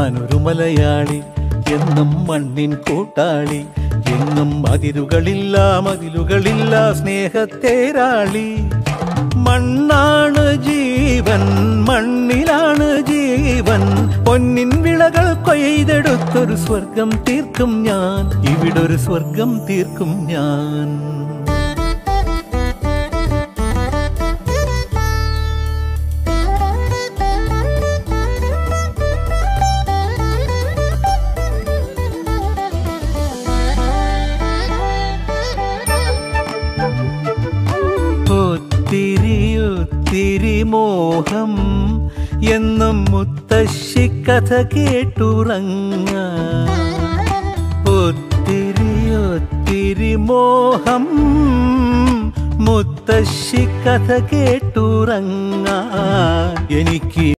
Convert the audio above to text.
ഞാനൊരു മലയാളി എന്നും മണ്ണിൻ കൂട്ടാളി എന്നും അതിരുകളില്ല മതിലുകളില്ല സ്നേഹത്തേരാളി മണ്ണാണ് ജീവൻ മണ്ണിലാണ് ജീവൻ പൊന്നിൻ വിളകൾ കൊയ്തെടുത്തൊരു സ്വർഗം തീർക്കും ഞാൻ ഇവിടൊരു സ്വർഗം തീർക്കും ഞാൻ ഒത്തിരി ഒത്തിരി മോഹം എന്നും മുത്തശ്ശി കഥ കേട്ടുറങ്ങ ഒത്തിരി ഒത്തിരി മോഹം മുത്തശ്ശി കഥ കേട്ടുറങ്ങ എനിക്ക്